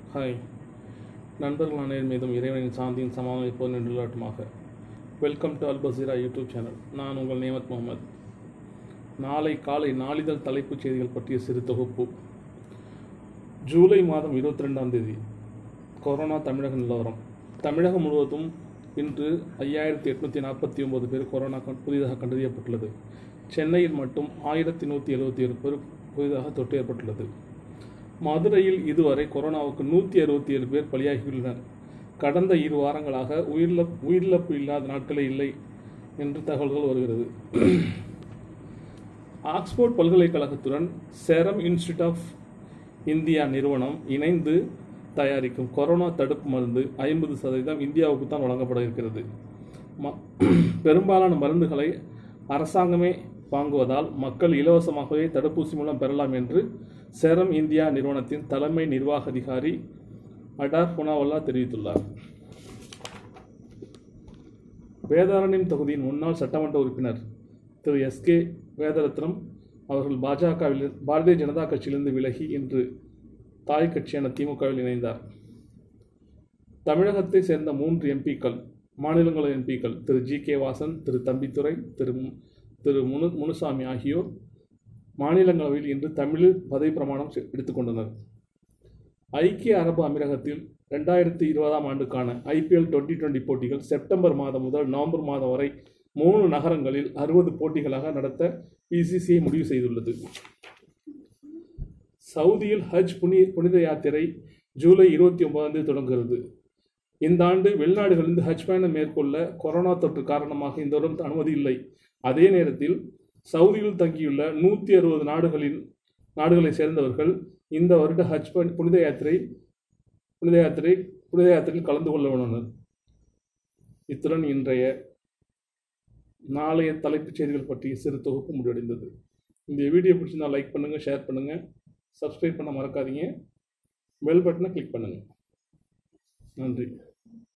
hi நண்பர்கள் அனைவர் மீதும் இறைவனின் சாந்தியின் சமாதானம் எப்போது நின்றுலாட்டுமாக welcome to Al Basira YouTube channel நான் உங்கள் நேமத் முகமது நாளை காலை நாளிதழ் தலைப்புச் செய்திகள் பற்றிய சிறு தொகுப்பு ஜூலை மாதம் இருபத்தி ரெண்டாம் தேதி கொரோனா தமிழக நிலவரம் தமிழகம் முழுவதும் இன்று ஐயாயிரத்தி எட்நூற்றி நாற்பத்தி ஒன்பது பேர் கொரோனா கண்- புதிதாக கண்டறியப்பட்டுள்ளது சென்னையில் மட்டும் ஆயிரத்தி நூற்றி எழுபத்தி ஏழு பேர் புதிதாக தொற்று ஏற்பட்டுள்ளது மதுரையில் இதுவரை கொரோனாவுக்கு நூற்றி அறுபத்தி ஏழு பேர் பலியாகியுள்ளனர் கடந்த இரு வாரங்களாக உயிரிழப் உயிரிழப்பு இல்லாத நாட்களே இல்லை என்று தகவல்கள் வருகிறது ஆக்ஸ்போர்ட் பல்கலைக்கழகத்துடன் செரம் இன்ஸ்டியூட் ஆஃப் இந்தியா நிறுவனம் இணைந்து தயாரிக்கும் கொரோனா தடுப்பு மருந்து ஐம்பது சதவீதம் இந்தியாவுக்கு தான் வழங்கப்பட இருக்கிறது ம பெரும்பாலான மருந்துகளை அரசாங்கமே வாங்குவதால் மக்கள் இலவசமாகவே தடுப்பூசி மூலம் பெறலாம் என்று செரம் இந்தியா நிறுவனத்தின் தலைமை நிர்வாக அதிகாரி அடார் புனாவல்லா தெரிவித்துள்ளார் வேதாரண்யம் தொகுதியின் முன்னாள் சட்டமன்ற உறுப்பினர் திரு எஸ்கே வேதரத்னம் அவர்கள் பாஜகவில் பாரதிய ஜனதா கட்சியிலிருந்து விலகி இன்று தாய் கட்சியான திமுகவில் இணைந்தார் தமிழகத்தை சேர்ந்த மூன்று எம்பிக்கள் மாநிலங்களவை எம்பிக்கள் திரு ஜி கே வாசன் திரு தம்பித்துரை திரு மு- திரு முனு முனுசாமி ஆகியோர் மாநிலங்களவையில் இன்று தமிழில் பதவி பிரமாணம் செ- எடுத்துக்கொண்டனர் ஐக்கிய அரபு அமீரகத்தில் ரெண்டாயிரத்தி இருபதாம் ஆண்டுக்கான ஐபிஎல் டுவெண்ட்டி டுவெண்ட்டி போட்டிகள் செப்டம்பர் மாதம் முதல் நவம்பர் மாதம் வரை மூணு நகரங்களில் அறுபது போட்டிகளாக நடத்த பிசிசிஐ முடிவு செய்துள்ளது சவுதியில் ஹஜ் புனி புனித யாத்திரை ஜூலை இருபத்தி ஒன்பதாம் தேதி தொடங்குகிறது இந்த ஆண்டு வெளிநாடுகளிலிருந்து ஹஜ் பயணம் மேற்கொள்ள கொரோனா தொற்று காரணமாக இந்த வருடம் அனுமதி இல்லை அதே நேரத்தில் சவுதியில் தங்கியுள்ள நூற்றி அறுபது நாடுகளின் நாடுகளை சேர்ந்தவர்கள் இந்த வருட ஹஜ் பணி- புனித யாத்திரை புனித யாத்திரை புனித யாத்திரையில் கலந்து கொள்ள உள்ளனர் இத்துடன் இன்றைய நாளைய தலைப்புச் செய்திகள் பற்றிய சிறு தொகுப்பு முடிவடைந்தது இந்த வீடியோ பிடிச்சிருந்தா லைக் பண்ணுங்கள் ஷேர் பண்ணுங்கள் சப்ஸ்கிரைப் பண்ண மறக்காதீங்க பெல் பட்டனை கிளிக் பண்ணுங்கள் நன்றி